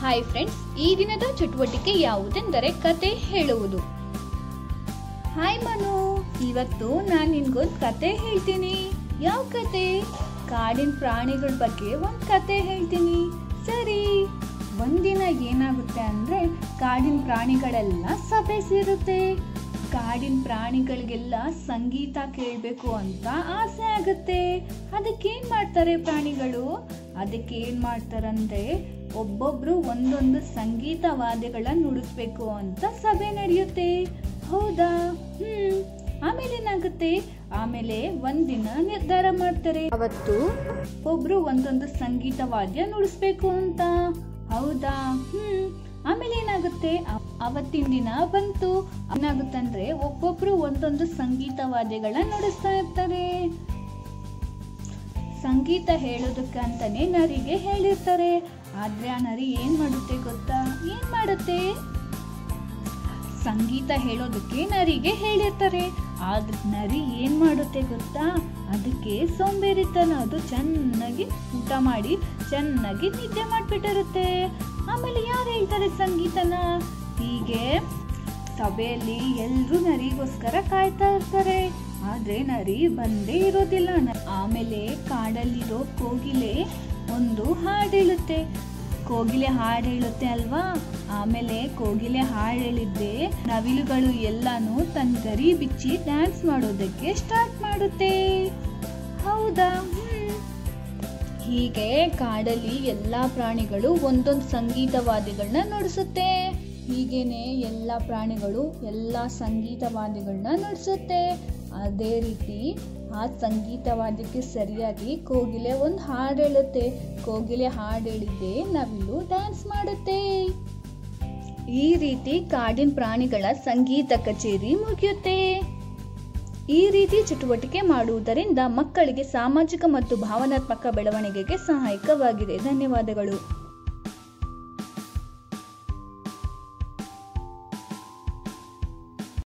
hi friends ಈ ದಿನದ ಚಟುವಟಿಕೆ ಯಾವುದೆಂದರೆ ಕತೆ ಹೇಳುವುದು ಹಾಯ್ ಮನು ಇವತ್ತು ನಾನು ನಿನ್ಗೊಂದು ಕತೆ ಹೇಳ್ತೀನಿ ಯಾವ ಕತೆ ಕಾಡಿನ ಪ್ರಾಣಿಗಳ ಬಗ್ಗೆ ಒಂದು ಕತೆ ಹೇಳ್ತೀನಿ ಸರಿ ಒಂದಿನ ಏನಾಗುತ್ತೆ ಅಂದ್ರೆ ಕಾಡಿನ ಪ್ರಾಣಿಗಳೆಲ್ಲ ಸಭೆ ಸೇರುತ್ತೆ ಕಾಡಿನ ಪ್ರಾಣಿಗಳಿಗೆಲ್ಲ ಸಂಗೀತ ಕೇಳಬೇಕು ಅಂತ ಆಸೆ ಆಗುತ್ತೆ ಅದಕ್ಕೇನ್ ಮಾಡ್ತಾರೆ ಪ್ರಾಣಿಗಳು ಅದಕ್ಕೆ ಏನ್ ಮಾಡ್ತಾರಂದ್ರೆ ಒಬ್ಬೊಬ್ರು ಒಂದೊಂದು ಸಂಗೀತ ವಾದ್ಯಗಳ ನುಡಿಸ್ಬೇಕು ಅಂತ ಸಭೆ ನಡೆಯುತ್ತೆ ಹೌದಾ ಹ್ಮ್ ಆಮೇಲೆ ಏನಾಗುತ್ತೆ ಆಮೇಲೆ ಒಂದಿನ ನಿರ್ಧಾರ ಮಾಡ್ತಾರೆ ಅವತ್ತು ಒಬ್ರು ಒಂದೊಂದು ಸಂಗೀತ ವಾದ್ಯ ನುಡಿಸ್ಬೇಕು ಅಂತ ಹೌದಾ ಹ್ಮ್ ಆಮೇಲೆ ಏನಾಗುತ್ತೆ ಅ- ಅವತ್ತಿನ ದಿನ ಬಂತು ಏನಾಗುತ್ತಂದ್ರೆ ಒಬ್ಬೊಬ್ರು ಒಂದೊಂದು ಸಂಗೀತ ವಾದ್ಯಗಳನ್ನ ನುಡಿಸ್ತಾ ಇರ್ತಾರೆ ಸಂಗೀತ ಹೇಳೋದಕ್ಕಂತಾನೆ ನರಿಗೆ ಹೇಳಿರ್ತಾರೆ ಆದ್ರೆ ಆ ನರಿ ಏನ್ ಮಾಡುತ್ತೆ ಗೊತ್ತಾ ಏನ್ ಮಾಡುತ್ತೆ ಸಂಗೀತ ಹೇಳೋದಕ್ಕೆ ನರಿಗೆ ಹೇಳಿರ್ತಾರೆ ಆದ್ರೆ ನರಿ ಏನ್ ಮಾಡುತ್ತೆ ಗೊತ್ತಾ ಅದಕ್ಕೆ ಸೋಂಬೇರಿತನ ಅದು ಚೆನ್ನಾಗಿ ಊಟ ಮಾಡಿ ಚೆನ್ನಾಗಿ ನಿದ್ದೆ ಮಾಡ್ಬಿಟ್ಟಿರುತ್ತೆ ಆಮೇಲೆ ಯಾರು ಹೇಳ್ತಾರೆ ಸಂಗೀತನ ಹೀಗೆ ಸಭೆಯಲ್ಲಿ ಎಲ್ರೂ ನರಿಗೋಸ್ಕರ ಕಾಯ್ತಾ ಇರ್ತಾರೆ ಆದ್ರೆ ನರಿ ಬಂದೇ ಇರೋದಿಲ್ಲ ನ- ಆಮೇಲೆ ಕಾಡಲ್ಲಿರೋ ಕೋಗಿಲೆ ಒಂದು ಹಾಡು ಹೇಳುತ್ತೆ ಕೋಗಿಲೆ ಹಾಡು ಹೇಳುತ್ತೆ ಅಲ್ವಾ ಆಮೇಲೆ ಕೋಗಿಲೆ ಹಾಡು ಹೇಳಿದ್ದೆ ನವಿಲುಗಳು ಎಲ್ಲಾನು ತನ್ನ ಗರಿ ಬಿಚ್ಚಿ ಡ್ಯಾನ್ಸ್ ಮಾಡೋದಕ್ಕೆ ಸ್ಟಾರ್ಟ್ ಮಾಡುತ್ತೆ ಹೌದಾ ಹ್ಮ್ ಹೀಗೆ ಕಾಡಲ್ಲಿ ಎಲ್ಲಾ ಪ್ರಾಣಿಗಳು ಒಂದೊಂದು ಸಂಗೀತ ವಾದ್ಯಗಳನ್ನ ನುಡಿಸುತ್ತೆ ಹೀಗೇನೆ ಎಲ್ಲ ಪ್ರಾಣಿಗಳು ಎಲ್ಲ ಸಂಗೀತ ವಾದ್ಯಗಳನ್ನ ನುಡಿಸುತ್ತೆ ಅದೇ ರೀತಿ ಆ ಸಂಗೀತ ವಾದ್ಯಕ್ಕೆ ಸರಿಯಾಗಿ ಕೋಗಿಲೆ ಒಂದು ಹಾಡು ಹೇಳುತ್ತೆ ಕೋಗಿಲೆ ಹಾಡು ಹೇಳಿದ್ದೆ ನವಿಲು ಡ್ಯಾನ್ಸ್ ಮಾಡುತ್ತೆ ಈ ರೀತಿ ಕಾಡಿನ ಪ್ರಾಣಿಗಳ ಸಂಗೀತ ಕಚೇರಿ ಮುಗಿಯುತ್ತೆ ಈ ರೀತಿ ಚಟುವಟಿಕೆ ಮಾಡುವುದರಿಂದ ಮಕ್ಕಳಿಗೆ ಸಾಮಾಜಿಕ ಮತ್ತು ಭಾವನಾತ್ಮಕ ಬೆಳವಣಿಗೆಗೆ ಸಹಾಯಕವಾಗಿದೆ ಧನ್ಯವಾದಗಳು